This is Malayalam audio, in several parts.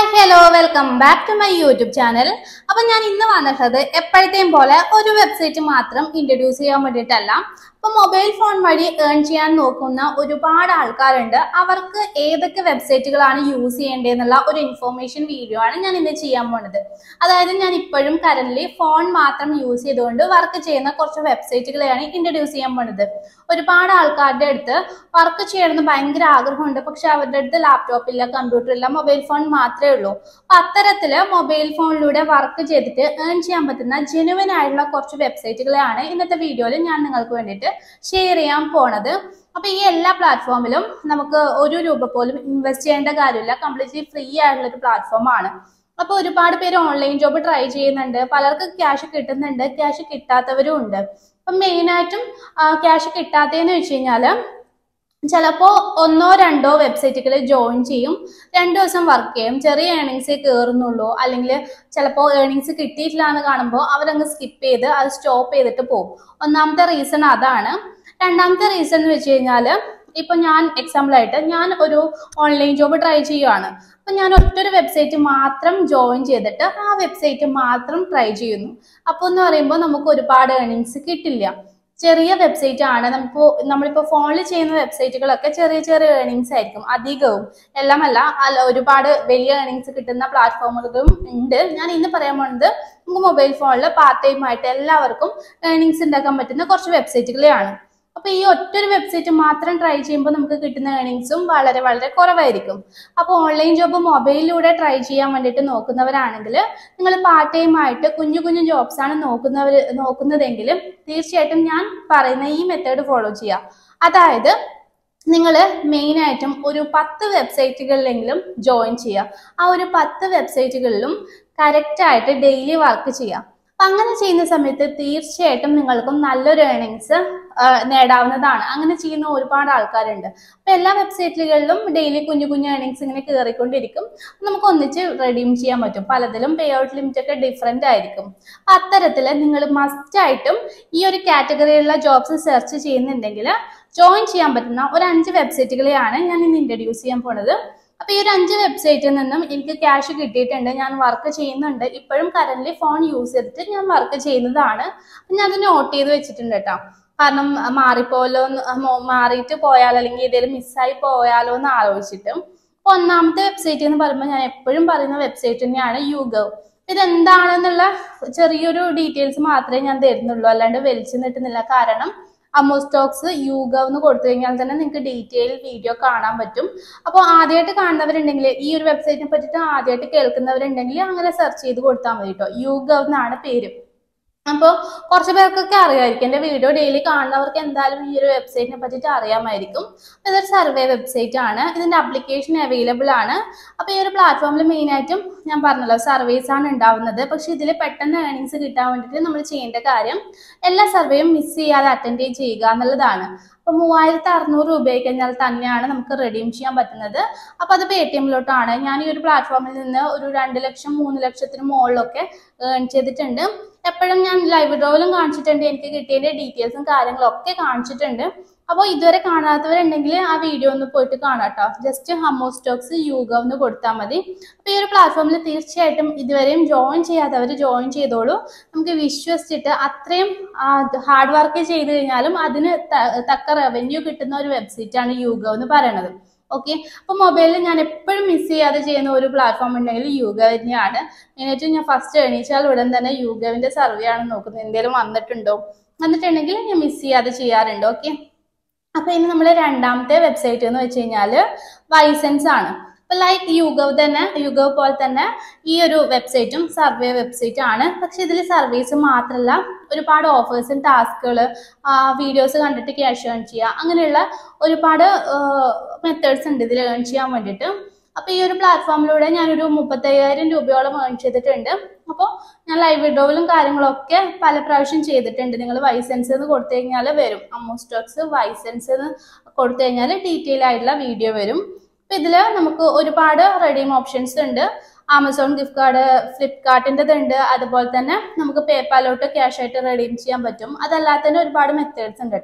hi hello welcome back to my YouTube channel അപ്പൊ ഞാൻ ഇന്ന് വന്നിട്ടത് എപ്പോഴത്തെയും പോലെ ഒരു വെബ്സൈറ്റ് മാത്രം ഇൻട്രൊഡ്യൂസ് ചെയ്യാൻ വേണ്ടിയിട്ടല്ല അപ്പൊ മൊബൈൽ ഫോൺ വഴി ഏൺ ചെയ്യാൻ നോക്കുന്ന ഒരുപാട് ആൾക്കാരുണ്ട് അവർക്ക് ഏതൊക്കെ വെബ്സൈറ്റുകളാണ് യൂസ് ചെയ്യേണ്ടതെന്നുള്ള ഒരു ഇൻഫോർമേഷൻ വീഡിയോ ആണ് ഞാൻ ഇന്ന് ചെയ്യാൻ പോണത് അതായത് ഞാൻ ഇപ്പോഴും കറന്റ് ഫോൺ മാത്രം യൂസ് ചെയ്തുകൊണ്ട് വർക്ക് ചെയ്യുന്ന കുറച്ച് വെബ്സൈറ്റുകളെയാണ് ഇൻട്രൊഡ്യൂസ് ചെയ്യാൻ പോണത് ഒരുപാട് ആൾക്കാരുടെ അടുത്ത് വർക്ക് ചെയ്യണമെന്ന് ഭയങ്കര ആഗ്രഹമുണ്ട് പക്ഷെ അവരുടെ അടുത്ത് ലാപ്ടോപ്പ് ഇല്ല കമ്പ്യൂട്ടർ ഇല്ല മൊബൈൽ ഫോൺ മാത്രമേ ഉള്ളൂ അപ്പൊ അത്തരത്തില് മൊബൈൽ ഫോണിലൂടെ വർക്ക് ചെയ്തിട്ട് ഏൺ ചെയ്യാൻ പറ്റുന്ന ജെനുവൻ ആയിട്ടുള്ള കുറച്ച് വെബ്സൈറ്റുകളെയാണ് ഇന്നത്തെ വീഡിയോയിൽ ഞാൻ നിങ്ങൾക്ക് വേണ്ടിയിട്ട് ഷെയർ ചെയ്യാൻ പോണത് അപ്പൊ ഈ എല്ലാ പ്ലാറ്റ്ഫോമിലും നമുക്ക് ഒരു രൂപ പോലും ഇൻവെസ്റ്റ് ചെയ്യേണ്ട കാര്യമില്ല കംപ്ലീറ്റ്ലി ഫ്രീ ആയിട്ടുള്ള ഒരു പ്ലാറ്റ്ഫോം ആണ് അപ്പൊ ഒരുപാട് പേര് ഓൺലൈൻ ജോബ് ട്രൈ ചെയ്യുന്നുണ്ട് പലർക്ക് ക്യാഷ് കിട്ടുന്നുണ്ട് ക്യാഷ് കിട്ടാത്തവരും ഉണ്ട് അപ്പൊ മെയിൻ ആയിട്ടും ക്യാഷ് കിട്ടാത്തതെന്ന് വെച്ച് കഴിഞ്ഞാല് ചിലപ്പോൾ ഒന്നോ രണ്ടോ വെബ്സൈറ്റുകളിൽ ജോയിൻ ചെയ്യും രണ്ട് ദിവസം വർക്ക് ചെയ്യും ചെറിയ ഏണിങ്സേ കയറുന്നുള്ളൂ അല്ലെങ്കിൽ ചിലപ്പോൾ ഏണിങ്സ് കിട്ടിയിട്ടില്ല എന്ന് കാണുമ്പോൾ അവരങ്ങ് സ്കിപ്പ് ചെയ്ത് അത് സ്റ്റോപ്പ് ചെയ്തിട്ട് പോകും ഒന്നാമത്തെ റീസൺ അതാണ് രണ്ടാമത്തെ റീസൺ എന്ന് വെച്ച് കഴിഞ്ഞാൽ ഇപ്പൊ ഞാൻ എക്സാമ്പിൾ ആയിട്ട് ഞാൻ ഒരു ഓൺലൈൻ ജോബ് ട്രൈ ചെയ്യുവാണ് അപ്പൊ ഞാൻ ഒറ്റൊരു വെബ്സൈറ്റ് മാത്രം ജോയിൻ ചെയ്തിട്ട് ആ വെബ്സൈറ്റ് മാത്രം ട്രൈ ചെയ്യുന്നു അപ്പോൾ എന്ന് പറയുമ്പോൾ നമുക്ക് ഒരുപാട് ഏണിങ്സ് കിട്ടില്ല ചെറിയ വെബ്സൈറ്റ് ആണ് നമുക്ക് നമ്മളിപ്പോ ഫോണിൽ ചെയ്യുന്ന വെബ്സൈറ്റുകളൊക്കെ ചെറിയ ചെറിയ ഏണിങ്സ് ആയിരിക്കും അധികവും എല്ലാമല്ല അല്ല ഒരുപാട് വലിയ ഏണിങ്സ് കിട്ടുന്ന പ്ലാറ്റ്ഫോമുകളും ഉണ്ട് ഞാൻ ഇന്ന് പറയാൻ പോകുന്നത് നമുക്ക് മൊബൈൽ ഫോണിൽ പാർട്ട് ടൈം ആയിട്ട് എല്ലാവർക്കും ഏണിങ്സ് ഉണ്ടാക്കാൻ പറ്റുന്ന കുറച്ച് വെബ്സൈറ്റുകളെയാണ് അപ്പൊ ഈ ഒറ്റൊരു വെബ്സൈറ്റ് മാത്രം ട്രൈ ചെയ്യുമ്പോൾ നമുക്ക് കിട്ടുന്ന ഏണിങ്സും വളരെ വളരെ കുറവായിരിക്കും അപ്പോൾ ഓൺലൈൻ ജോബ് മൊബൈലിലൂടെ ട്രൈ ചെയ്യാൻ വേണ്ടിയിട്ട് നോക്കുന്നവരാണെങ്കിൽ നിങ്ങൾ പാർട്ട് ടൈം ആയിട്ട് കുഞ്ഞു കുഞ്ഞു ജോബ്സ് ആണ് നോക്കുന്നവർ നോക്കുന്നതെങ്കിൽ തീർച്ചയായിട്ടും ഞാൻ പറയുന്ന ഈ മെത്തേഡ് ഫോളോ ചെയ്യുക അതായത് നിങ്ങൾ മെയിൻ ആയിട്ടും ഒരു പത്ത് വെബ്സൈറ്റുകളിലെങ്കിലും ജോയിൻ ചെയ്യുക ആ ഒരു പത്ത് വെബ്സൈറ്റുകളിലും കറക്റ്റ് ആയിട്ട് ഡെയിലി വർക്ക് ചെയ്യുക അപ്പൊ അങ്ങനെ ചെയ്യുന്ന സമയത്ത് തീർച്ചയായിട്ടും നിങ്ങൾക്കും നല്ലൊരു ഏണിങ്സ് നേടാവുന്നതാണ് അങ്ങനെ ചെയ്യുന്ന ഒരുപാട് ആൾക്കാരുണ്ട് അപ്പൊ എല്ലാ വെബ്സൈറ്റുകളിലും ഡെയിലി കുഞ്ഞു കുഞ്ഞു ഏണിങ്സ് ഇങ്ങനെ കയറിക്കൊണ്ടിരിക്കും നമുക്ക് ഒന്നിച്ച് റെഡീം ചെയ്യാൻ പറ്റും പലതിലും പേ ഔട്ട് ലിമിറ്റ് ഒക്കെ ഡിഫറെന്റ് ആയിരിക്കും അപ്പൊ അത്തരത്തില് നിങ്ങൾ മസ്റ്റ് ആയിട്ടും ഈ ഒരു കാറ്റഗറിയിലുള്ള ജോബ്സ് സെർച്ച് ചെയ്യുന്നുണ്ടെങ്കിൽ ജോയിൻ ചെയ്യാൻ പറ്റുന്ന ഒരു അഞ്ച് വെബ്സൈറ്റുകളെയാണ് ഞാൻ ഇന്ന് ഇൻട്രൊഡ്യൂസ് ചെയ്യാൻ പോണത് അപ്പൊ ഈ ഒരു അഞ്ച് വെബ്സൈറ്റിൽ നിന്നും എനിക്ക് ക്യാഷ് കിട്ടിയിട്ടുണ്ട് ഞാൻ വർക്ക് ചെയ്യുന്നുണ്ട് ഇപ്പോഴും കറന്റ് ഫോൺ യൂസ് ചെയ്തിട്ട് ഞാൻ വർക്ക് ചെയ്യുന്നതാണ് അപ്പൊ ഞാൻ അത് നോട്ട് ചെയ്ത് വെച്ചിട്ടുണ്ട് കേട്ടോ കാരണം മാറിപ്പോലോ മാറിയിട്ട് പോയാലോ അല്ലെങ്കിൽ ഏതെങ്കിലും മിസ്സായി പോയാലോ എന്ന് ആലോചിച്ചിട്ട് അപ്പൊ ഒന്നാമത്തെ വെബ്സൈറ്റ് എന്ന് പറയുമ്പോൾ ഞാൻ എപ്പോഴും പറയുന്ന വെബ്സൈറ്റ് തന്നെയാണ് യുഗവ് ഇതെന്താണെന്നുള്ള ചെറിയൊരു ഡീറ്റെയിൽസ് മാത്രമേ ഞാൻ തരുന്നുള്ളൂ അല്ലാണ്ട് വലിച്ചു നീട്ടുന്നില്ല കാരണം അമോസ്റ്റോക്സ് യൂഗവ് എന്ന് കൊടുത്തു കഴിഞ്ഞാൽ തന്നെ നിങ്ങൾക്ക് ഡീറ്റെയിൽ വീഡിയോ കാണാൻ പറ്റും അപ്പോൾ ആദ്യമായിട്ട് കാണുന്നവരുണ്ടെങ്കിൽ ഈ ഒരു വെബ്സൈറ്റിനെ പറ്റിയിട്ട് ആദ്യമായിട്ട് കേൾക്കുന്നവരുണ്ടെങ്കിൽ അങ്ങനെ സെർച്ച് ചെയ്ത് കൊടുത്താൽ മതി കേട്ടോ യൂഗവ് എന്നാണ് പേര് അപ്പോൾ കുറച്ച് പേർക്കൊക്കെ അറിയാമായിരിക്കും എൻ്റെ വീഡിയോ ഡെയിലി കാണുന്നവർക്ക് എന്തായാലും ഈ ഒരു വെബ്സൈറ്റിനെ പറ്റിയിട്ട് അറിയാമായിരിക്കും ഇതൊരു സർവേ വെബ്സൈറ്റ് ആണ് ഇതിൻ്റെ അപ്ലിക്കേഷൻ അവൈലബിൾ ആണ് അപ്പോൾ ഈ ഒരു പ്ലാറ്റ്ഫോമിൽ മെയിനായിട്ടും ഞാൻ പറഞ്ഞല്ലോ സർവേസ് ആണ് ഉണ്ടാവുന്നത് പക്ഷെ ഇതിൽ പെട്ടെന്ന് ഏണിങ്സ് കിട്ടാൻ വേണ്ടിയിട്ട് നമ്മൾ ചെയ്യേണ്ട കാര്യം എല്ലാ സർവേയും മിസ് ചെയ്യാതെ അറ്റൻഡ് ചെയ്യുക എന്നുള്ളതാണ് അപ്പൊ മൂവായിരത്തി അറുന്നൂറ് രൂപ കഴിഞ്ഞാൽ തന്നെയാണ് നമുക്ക് റെഡീം ചെയ്യാൻ പറ്റുന്നത് അപ്പൊ അത് പേ ടി എമ്മിലോട്ടാണ് ഞാൻ ഈ ഒരു പ്ലാറ്റ്ഫോമിൽ നിന്ന് ഒരു രണ്ട് ലക്ഷം മൂന്ന് ലക്ഷത്തിന് മുകളിലൊക്കെ ഏൺ ചെയ്തിട്ടുണ്ട് എപ്പോഴും ഞാൻ ലൈവ് ഡ്രോയിലും കാണിച്ചിട്ടുണ്ട് എനിക്ക് കിട്ടിയതിന്റെ ഡീറ്റെയിൽസും കാര്യങ്ങളും ഒക്കെ കാണിച്ചിട്ടുണ്ട് അപ്പോൾ ഇതുവരെ കാണാത്തവരുണ്ടെങ്കിൽ ആ വീഡിയോ ഒന്ന് പോയിട്ട് കാണാം കേട്ടോ ജസ്റ്റ് ഹമ്മോ സ്റ്റോക്സ് യൂഗം എന്ന് കൊടുത്താൽ മതി അപ്പോൾ ഈ ഒരു പ്ലാറ്റ്ഫോമിൽ തീർച്ചയായിട്ടും ഇതുവരെയും ജോയിൻ ചെയ്യാത്തവർ ജോയിൻ ചെയ്തോളൂ നമുക്ക് വിശ്വസിച്ചിട്ട് അത്രയും ഹാർഡ് വർക്ക് ചെയ്ത് കഴിഞ്ഞാലും അതിന് തക്ക റവന്യൂ കിട്ടുന്ന ഒരു വെബ്സൈറ്റ് ആണ് യൂഗം എന്ന് പറയുന്നത് ഓക്കെ അപ്പൊ മൊബൈലിൽ ഞാൻ എപ്പോഴും മിസ് ചെയ്യാതെ ചെയ്യുന്ന ഒരു പ്ലാറ്റ്ഫോം ഉണ്ടെങ്കിൽ യൂഗ തന്നെയാണ് മെയിനായിട്ട് ഞാൻ ഫസ്റ്റ് എണീച്ചാൽ ഉടൻ തന്നെ യൂഗവിന്റെ സർവേ ആണ് നോക്കുന്നത് എന്തെങ്കിലും വന്നിട്ടുണ്ടോ വന്നിട്ടുണ്ടെങ്കിൽ ഞാൻ മിസ് ചെയ്യാതെ ചെയ്യാറുണ്ട് ഓക്കെ അപ്പൊ ഇനി നമ്മൾ രണ്ടാമത്തെ വെബ്സൈറ്റ് എന്ന് വെച്ച് കഴിഞ്ഞാല് വൈസൻസ് ആണ് അപ്പൊ ലൈക്ക് യുഗവ് തന്നെ യുഗവ് പോലെ തന്നെ ഈ ഒരു വെബ്സൈറ്റും സർവേ വെബ്സൈറ്റ് ആണ് പക്ഷെ ഇതിൽ സർവീസ് മാത്രമല്ല ഒരുപാട് ഓഫേഴ്സും ടാസ്കുകൾ വീഡിയോസ് കണ്ടിട്ട് ക്യാഷ് ഏൺ ചെയ്യുക അങ്ങനെയുള്ള ഒരുപാട് മെത്തേഡ്സ് ഉണ്ട് ഇതിൽ ഏൺ ചെയ്യാൻ വേണ്ടിയിട്ട് അപ്പൊ ഈ ഒരു പ്ലാറ്റ്ഫോമിലൂടെ ഞാനൊരു മുപ്പത്തയ്യായിരം രൂപയോളം ഏൺ ചെയ്തിട്ടുണ്ട് അപ്പോൾ ഞാൻ ലൈവ് വിഡോയിലും കാര്യങ്ങളൊക്കെ പല പ്രാവശ്യം ചെയ്തിട്ടുണ്ട് നിങ്ങൾ വൈസൻസ് എന്ന് കൊടുത്തു കഴിഞ്ഞാൽ വരും അമ്മോസ്റ്റോക്സ് വൈസൻസ് എന്ന് കൊടുത്തു കഴിഞ്ഞാൽ ഡീറ്റെയിൽ ആയിട്ടുള്ള വീഡിയോ വരും അപ്പൊ ഇതില് നമുക്ക് ഒരുപാട് റെഡീം ഓപ്ഷൻസ് ഉണ്ട് ആമസോൺ ഗിഫ്റ്റ് കാർഡ് ഫ്ലിപ്കാർട്ടിൻ്റെത് ഉണ്ട് അതുപോലെ തന്നെ നമുക്ക് പേപ്പാലോട്ട് ക്യാഷ് ആയിട്ട് റെഡീം ചെയ്യാൻ പറ്റും അതല്ലാതെ തന്നെ ഒരുപാട് മെത്തേഡ്സ് ഉണ്ട് കേട്ടോ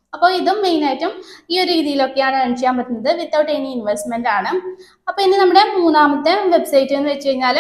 അപ്പോൾ ഇതും മെയിൻ ആയിട്ടും ഈ ഒരു രീതിയിലൊക്കെയാണ് ഏൺ ചെയ്യാൻ പറ്റുന്നത് വിത്തൗട്ട് എനി ഇൻവെസ്റ്റ്മെന്റ് ആണ് അപ്പോൾ ഇനി നമ്മുടെ മൂന്നാമത്തെ വെബ്സൈറ്റ് എന്ന് വെച്ച് കഴിഞ്ഞാൽ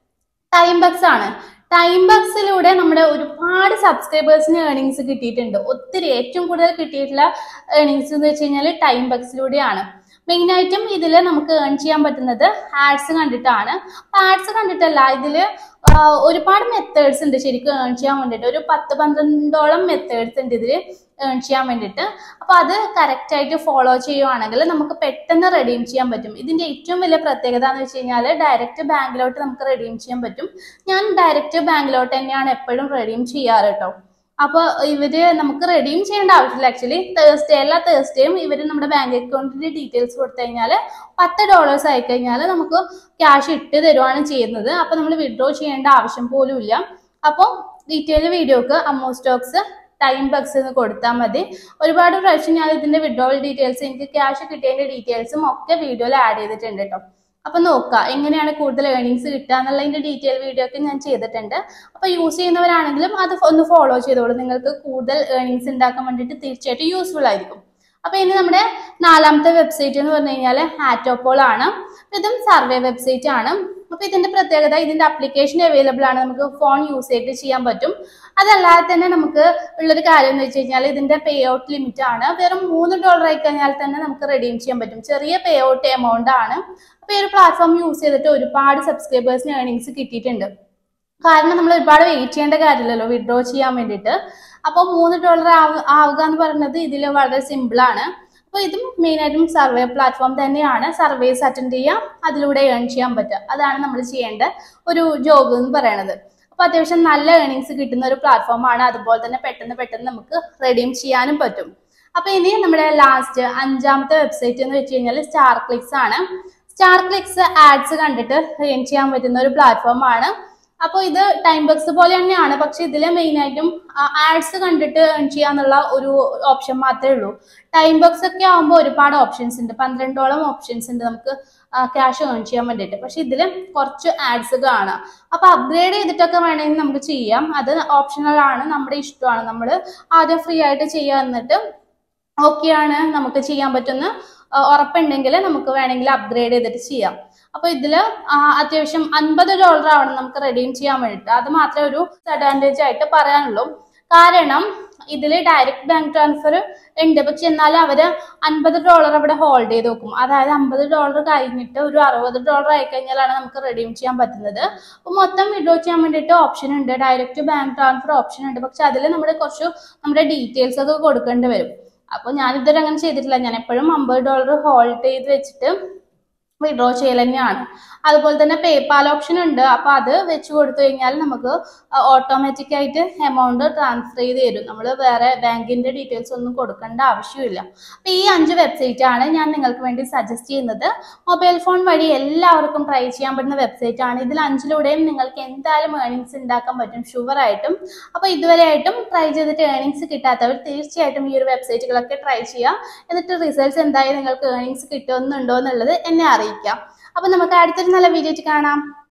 ടൈം ബക്സ് ആണ് ടൈം ബക്സിലൂടെ നമ്മുടെ ഒരുപാട് സബ്സ്ക്രൈബേഴ്സിന് ഏർണിങ്സ് കിട്ടിയിട്ടുണ്ട് ഒത്തിരി ഏറ്റവും കൂടുതൽ കിട്ടിയിട്ടുള്ള ഏർണിങ്സ് എന്ന് വെച്ച് കഴിഞ്ഞാൽ ടൈം ബക്സിലൂടെയാണ് മെയിനായിട്ടും ഇതിൽ നമുക്ക് ഏൺ ചെയ്യാൻ പറ്റുന്നത് ആഡ്സ് കണ്ടിട്ടാണ് ആഡ്സ് കണ്ടിട്ടല്ല ഇതിൽ ഒരുപാട് മെത്തേഡ്സ് ഉണ്ട് ശരിക്കും ഏൺ ചെയ്യാൻ വേണ്ടിയിട്ട് ഒരു പത്ത് പന്ത്രണ്ടോളം മെത്തേഡ്സ് ഉണ്ട് ഇതിൽ ഏൺ ചെയ്യാൻ വേണ്ടിയിട്ട് അപ്പോൾ അത് കറക്റ്റ് ആയിട്ട് ഫോളോ ചെയ്യുവാണെങ്കിൽ നമുക്ക് പെട്ടെന്ന് റെഡീം ചെയ്യാൻ പറ്റും ഇതിന്റെ ഏറ്റവും വലിയ പ്രത്യേകത എന്ന് വെച്ച് കഴിഞ്ഞാൽ ഡയറക്റ്റ് ബാങ്കിലോട്ട് നമുക്ക് റെഡീം ചെയ്യാൻ പറ്റും ഞാൻ ഡയറക്റ്റ് ബാങ്കിലോട്ട് തന്നെയാണ് എപ്പോഴും റെഡീം ചെയ്യാറ് കേട്ടോ അപ്പോൾ ഇവര് നമുക്ക് റെഡീം ചെയ്യേണ്ട ആവശ്യമില്ല ആക്ച്വലി തേഴ്സ്ഡേ എല്ലാ തേഴ്സ്ഡേയും ഇവർ നമ്മുടെ ബാങ്ക് അക്കൗണ്ടിന്റെ ഡീറ്റെയിൽസ് കൊടുത്തു കഴിഞ്ഞാൽ പത്ത് ഡോളേഴ്സ് ആയി കഴിഞ്ഞാൽ നമുക്ക് ക്യാഷ് ഇട്ട് തരുവാണ് ചെയ്യുന്നത് അപ്പോൾ നമ്മൾ വിഡ്രോ ചെയ്യേണ്ട ആവശ്യം പോലും ഇല്ല അപ്പോൾ ഡീറ്റെയിൽ വീഡിയോക്ക് അമ്മോ സ്റ്റോക്സ് ടൈം ബക്സ് എന്ന് കൊടുത്താൽ മതി ഒരുപാട് പ്രാവശ്യം ഞാൻ ഇതിന്റെ വിഡ്രോവൽ ഡീറ്റെയിൽസ് എനിക്ക് ക്യാഷ് കിട്ടിയതിന്റെ ഡീറ്റെയിൽസും ഒക്കെ വീഡിയോയിൽ ആഡ് ചെയ്തിട്ടുണ്ട് കേട്ടോ അപ്പൊ നോക്കുക എങ്ങനെയാണ് കൂടുതൽ ഏർണിങ്സ് കിട്ടുക എന്നുള്ളതിന്റെ ഡീറ്റെയിൽ വീഡിയോ ഒക്കെ ഞാൻ ചെയ്തിട്ടുണ്ട് അപ്പൊ യൂസ് ചെയ്യുന്നവരാണെങ്കിലും അത് ഒന്ന് ഫോളോ ചെയ്തോളൂ നിങ്ങൾക്ക് കൂടുതൽ ഏർണിങ്സ് ഉണ്ടാക്കാൻ വേണ്ടിയിട്ട് തീർച്ചയായിട്ടും യൂസ്ഫുൾ ആയിരിക്കും അപ്പൊ ഇനി നമ്മുടെ നാലാമത്തെ വെബ്സൈറ്റ് എന്ന് പറഞ്ഞു കഴിഞ്ഞാൽ ഹാറ്റോപോൾ ആണ് ഇതും സർവേ വെബ്സൈറ്റ് ആണ് അപ്പൊ ഇതിന്റെ പ്രത്യേകത ഇതിന്റെ അപ്ലിക്കേഷൻ അവൈലബിൾ ആണ് നമുക്ക് ഫോൺ യൂസ് ചെയ്തിട്ട് ചെയ്യാൻ പറ്റും അതല്ലാതെ തന്നെ നമുക്ക് ഉള്ളൊരു കാര്യം എന്ന് വെച്ച് കഴിഞ്ഞാൽ ഇതിന്റെ പേ ഔട്ട് ലിമിറ്റ് ആണ് വെറും മൂന്ന് ഡോളർ ആയി കഴിഞ്ഞാൽ തന്നെ നമുക്ക് റെഡീം ചെയ്യാൻ പറ്റും ചെറിയ പേ ഔട്ട് എമൗണ്ട് ആണ് അപ്പൊ ഈ ഒരു പ്ലാറ്റ്ഫോം യൂസ് ചെയ്തിട്ട് ഒരുപാട് സബ്സ്ക്രൈബേഴ്സിന് ഏർണിങ്സ് കിട്ടിയിട്ടുണ്ട് കാരണം നമ്മൾ ഒരുപാട് വെയിറ്റ് ചെയ്യേണ്ട കാര്യമില്ലല്ലോ വിഡ്രോ ചെയ്യാൻ വേണ്ടിയിട്ട് അപ്പോൾ മൂന്ന് ഡോളർ ആവുക എന്ന് പറയുന്നത് ഇതിൽ വളരെ സിമ്പിൾ ആണ് അപ്പോൾ ഇതും മെയിനായിട്ടും സർവേ പ്ലാറ്റ്ഫോം തന്നെയാണ് സർവേസ് അറ്റൻഡ് ചെയ്യാം അതിലൂടെ ഏൺ ചെയ്യാൻ പറ്റുക അതാണ് നമ്മൾ ചെയ്യേണ്ട ഒരു ജോബ് എന്ന് പറയുന്നത് അപ്പോൾ അത്യാവശ്യം നല്ല ഏർണിങ്സ് കിട്ടുന്ന ഒരു പ്ലാറ്റ്ഫോമാണ് അതുപോലെ തന്നെ പെട്ടെന്ന് പെട്ടെന്ന് നമുക്ക് റെഡീം ചെയ്യാനും പറ്റും അപ്പോൾ ഇനി നമ്മുടെ ലാസ്റ്റ് അഞ്ചാമത്തെ വെബ്സൈറ്റ് എന്ന് വെച്ച് കഴിഞ്ഞാൽ സ്റ്റാർ ക്ലിക്സ് ആണ് സ്റ്റാർ ക്ലിക്സ് ആഡ്സ് കണ്ടിട്ട് ഏൺ ചെയ്യാൻ പറ്റുന്ന ഒരു പ്ലാറ്റ്ഫോം ആണ് അപ്പോൾ ഇത് ടൈം ബക്സ് പോലെ തന്നെയാണ് പക്ഷെ ഇതിൽ മെയിനായിട്ടും ആഡ്സ് കണ്ടിട്ട് ഏൺ ചെയ്യാന്നുള്ള ഒരു ഓപ്ഷൻ മാത്രമേ ഉള്ളൂ ടൈം ബക്സ് ഒക്കെ ആകുമ്പോൾ ഒരുപാട് ഓപ്ഷൻസ് ഉണ്ട് പന്ത്രണ്ടോളം ഓപ്ഷൻസ് ഉണ്ട് നമുക്ക് ക്യാഷ് ഏൺ ചെയ്യാൻ വേണ്ടിയിട്ട് പക്ഷെ ഇതിൽ കുറച്ച് ആഡ്സ് കാണാം അപ്പൊ അപ്ഗ്രേഡ് ചെയ്തിട്ടൊക്കെ വേണമെങ്കിൽ നമുക്ക് ചെയ്യാം അത് ഓപ്ഷണൽ ആണ് നമ്മുടെ ഇഷ്ടമാണ് നമ്മൾ ആദ്യം ഫ്രീ ആയിട്ട് ചെയ്യുക എന്നിട്ട് ഓക്കെയാണ് നമുക്ക് ചെയ്യാൻ പറ്റുന്ന ഉറപ്പുണ്ടെങ്കിൽ നമുക്ക് വേണമെങ്കിൽ അപ്ഗ്രേഡ് ചെയ്തിട്ട് ചെയ്യാം അപ്പൊ ഇതില് അത്യാവശ്യം അൻപത് ഡോളർ ആവണം നമുക്ക് റെഡീം ചെയ്യാൻ വേണ്ടിയിട്ട് അത് മാത്രമേ ഒരു അഡ്വാൻറ്റേജ് ആയിട്ട് പറയാനുള്ളൂ കാരണം ഇതിൽ ഡയറക്റ്റ് ബാങ്ക് ട്രാൻസ്ഫർ ഉണ്ട് പക്ഷെ എന്നാലും അവര് അൻപത് ഡോളർ അവിടെ ഹോൾഡ് ചെയ്ത് വെക്കും അതായത് അമ്പത് ഡോളർ കഴിഞ്ഞിട്ട് ഒരു അറുപത് ഡോളർ ആയി കഴിഞ്ഞാലാണ് നമുക്ക് റെഡീം ചെയ്യാൻ പറ്റുന്നത് അപ്പോൾ മൊത്തം വിഡ്രോ ചെയ്യാൻ വേണ്ടിയിട്ട് ഓപ്ഷൻ ഉണ്ട് ഡയറക്റ്റ് ബാങ്ക് ട്രാൻസ്ഫർ ഓപ്ഷൻ ഉണ്ട് പക്ഷെ അതിൽ നമ്മുടെ കുറച്ച് നമ്മുടെ ഡീറ്റെയിൽസ് ഒക്കെ കൊടുക്കേണ്ടി വരും അപ്പോൾ ഞാനിതുവരെ അങ്ങനെ ചെയ്തിട്ടില്ല ഞാൻ എപ്പോഴും അമ്പത് ഡോളർ ഹോൾഡ് ചെയ്ത് വെച്ചിട്ട് വിഡ്രോ ചെയ്യൽ തന്നെയാണ് അതുപോലെ തന്നെ പേപ്പാൽ ഓപ്ഷൻ ഉണ്ട് അപ്പോൾ അത് വെച്ച് കൊടുത്തു കഴിഞ്ഞാൽ നമുക്ക് ഓട്ടോമാറ്റിക് ആയിട്ട് എമൗണ്ട് ട്രാൻസ്ഫർ ചെയ്ത് തരും നമ്മൾ വേറെ ബാങ്കിന്റെ ഡീറ്റെയിൽസ് ഒന്നും കൊടുക്കേണ്ട ആവശ്യമില്ല അപ്പോൾ ഈ അഞ്ച് വെബ്സൈറ്റ് ആണ് ഞാൻ നിങ്ങൾക്ക് വേണ്ടി സജസ്റ്റ് ചെയ്യുന്നത് മൊബൈൽ ഫോൺ വഴി എല്ലാവർക്കും ട്രൈ ചെയ്യാൻ പറ്റുന്ന വെബ്സൈറ്റ് ആണ് ഇതിൽ അഞ്ചിലൂടെയും നിങ്ങൾക്ക് എന്തായാലും ഏർണിങ്സ് ഉണ്ടാക്കാൻ പറ്റും ഷുവർ ആയിട്ടും അപ്പോൾ ഇതുവരെയായിട്ടും ട്രൈ ചെയ്തിട്ട് ഏർണിങ്സ് കിട്ടാത്തവർ തീർച്ചയായിട്ടും ഈ ഒരു വെബ്സൈറ്റുകളൊക്കെ ട്രൈ ചെയ്യുക എന്നിട്ട് റിസൾട്ട്സ് എന്തായാലും നിങ്ങൾക്ക് ഏർണിങ്സ് കിട്ടുന്നുണ്ടോ എന്നുള്ളത് എന്നെ അറിയിക്കാം അപ്പോൾ നമുക്ക് അടുത്തൊരു നല്ല വീഡിയോ കാണാം